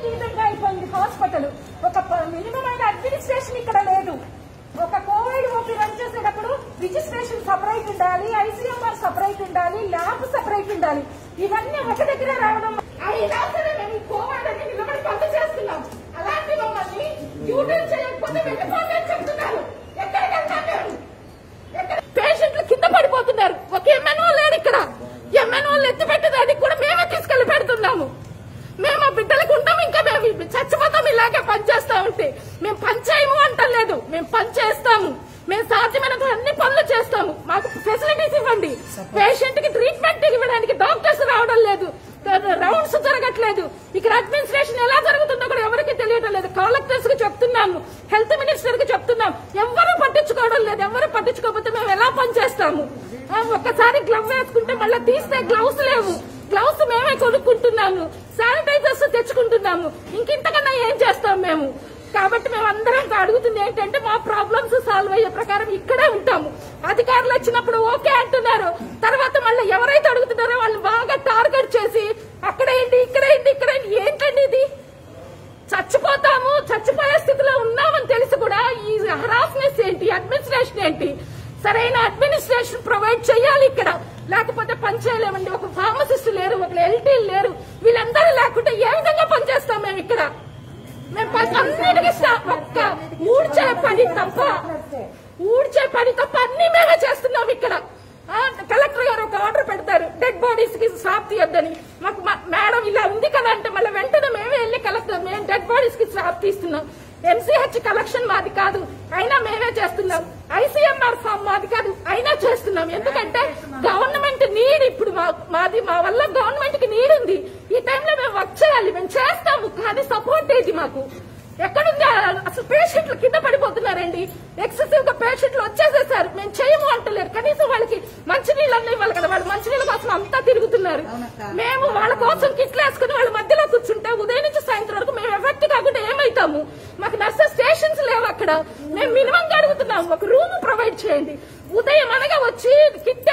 ఈ విధంగా అయిపోయింది హాస్పిటల్ ఒక మినిమం అయిన అడ్మినిస్ట్రేషన్ ఇక్కడ లేదు ఒక కోవిడ్ ఓపీ రన్ చేసేటప్పుడు రిజిస్ట్రేషన్ సపరేట్ ఉండాలి ఐసీఎంఆర్ సపరేట్ ఉండాలి ల్యాబ్ సపరేట్ ఉండాలి ఇవన్నీ ఒక దగ్గర రావడం అయినా సరే మేము ఈ కోవిడ్ అని నిలబడి పనులు చేస్తున్నాం అలాంటి మమ్మల్ని యూటర్న్ చేయకపోతే వెళ్ళిపోతే చెప్తున్నారు ఎక్కడికి వెళ్తాం మేము ఎక్కడ- పేషెంట్లు కింద పడిపోతున్నారు ఒక ఎంఎన్ఓ లేడు ఇక్కడ ఎంఎన్ఓ ఎత్తి పెట్టేదానికి కూడా మేమే తీసుకెళ్లి పెడుతున్నాము మేము ఆ బిడ్డలకు ఉంటాం ఇంకా మేము చచ్చిపోతాం ఇలాగే పనిచేస్తా ఉంటే మేము పని చేయము అంటలేదు మేము పని చేస్తాము మేము సాధ్యమైనంత అన్ని పనులు చేస్తాము మాకు ఫెసిలిటీస్ ఇవ్వండి పేషెంట్ కి ట్రీట్మెంట్ ఇవ్వడానికి డాక్టర్స్ రావడం లేదు రౌండ్స్ జరగట్లేదు ఇక్కడ అడ్మినిస్ట్రేషన్ ఎలా జరుగుతుందో కూడా ఎవరికి తెలియడం లేదు కలెక్టర్స్ కి చెప్తున్నాము హెల్త్ మినిస్టర్ కి చెప్తున్నాం ఎవరు పట్టించుకోవడం లేదు ఎవరు పట్టించుకోకపోతే మేము ఎలా పనిచేస్తాము ఆ, ఒక్కసారి గ్లవ్ వేసుకుంటే మళ్ళీ తీస్తే గ్లౌస్ లేవు గ్లౌస్ మేమే కొనుక్కుంటున్నాము శానిటైజర్స్ తెచ్చుకుంటున్నాము ఇంకింతకన్నా ఏం చేస్తాం మేము కాబట్టి మేము అందరం అడుగుతుంది ఏంటంటే మా ప్రాబ్లమ్స్ సాల్వ్ అయ్యే ప్రకారం ఇక్కడే ఉంటాము అధికారులు వచ్చినప్పుడు ఓకే అంటున్నారు తర్వాత మళ్ళీ ఎవరైతే అడుగుతున్నారో వాళ్ళు బాగా టార్గెట్ చేసి అక్కడేంటి ఇక్కడేంటి ఇక్కడేంటి ఏంటండి ఇది చచ్చిపోతాము చచ్చిపోయే స్థితిలో ఉన్నామని తెలిసి కూడా ఈ హరాస్నెస్ ఏంటి అడ్మినిస్ట్రేషన్ ఏంటి సరైన అడ్మినిస్ట్రేషన్ ప్రొవైడ్ చేయాలి ఇక్కడ లేకపోతే పని చేయలేమండి ఒక ఫార్మసిస్ట్ లేరు ఒక ఎల్టీ లేరు వీళ్ళందరూ లేకుంటే ఏ విధంగా పనిచేస్తాం మేము ఇక్కడ మేము పని అన్నిటికీ స్టా- ఒక్క ఊడ్చే పని తప్ప ఊడ్చే పని తప్ప అన్ని మేమే చేస్తున్నాం ఇక్కడ ఆ, కలెక్టర్ గారు ఒక ఆర్డర్ పెడతారు డెడ్ బాడీస్ కి స్లాబ్ తీయొద్దని మాకు మా- మేడం ఇలా ఉంది కదా అంటే మళ్ళీ వెంటనే మేమే వెళ్ళి కలెక్టర్ మేము డెడ్ బాడీస్ కి స్లాబ్ తీస్తున్నాం ఎంసీహెచ్ కలెక్షన్ మాది కాదు అయినా మేమే చేస్తున్నాం ఐసీఎంఆర్ ఫామ్ మాది కాదు అయినా చేస్తున్నాం ఎందుకంటే గవర్నమెంట్ నీడ్ ఇప్పుడు మా- మాది మా వల్ల గవర్నమెంట్ కి నీడ్ ఉంది ఈ టైంలో మేము వర్క్ చేయాలి మేము చేస్తాము కానీ సపోర్ట్ ఏది మాకు ఎక్కడుంది ఆ- అసలు పేషెంట్లు కింద పడిపోతున్నారండి ఎక్సెసివ్ గా పేషెంట్లు వచ్చేసేసారు మేము చేయము అంటలేరు కనీసం వాళ్ళకి మంచినీళ్ళు అన్నీ ఇవ్వాలి కదా వాళ్ళు మంచినీళ్ళ కోసం అంతా తిరుగుతున్నారు మేము వాళ్ళ కోసం కిట్లు వేసుకుని వాళ్ళ మధ్యలో కూర్చుంటే ఉదయం నుంచి సాయంత్రం వరకు మేము ఎఫెక్ట్ కాకుండా ఏమైతాము మాకు నర్సెస్ స్టేషన్స్ లేవు అక్కడ మేము మినిమం అడుగుతున్నాము ఒక రూమ్ ప్రొవైడ్ చేయండి ఉదయం అనగా వచ్చి కిట్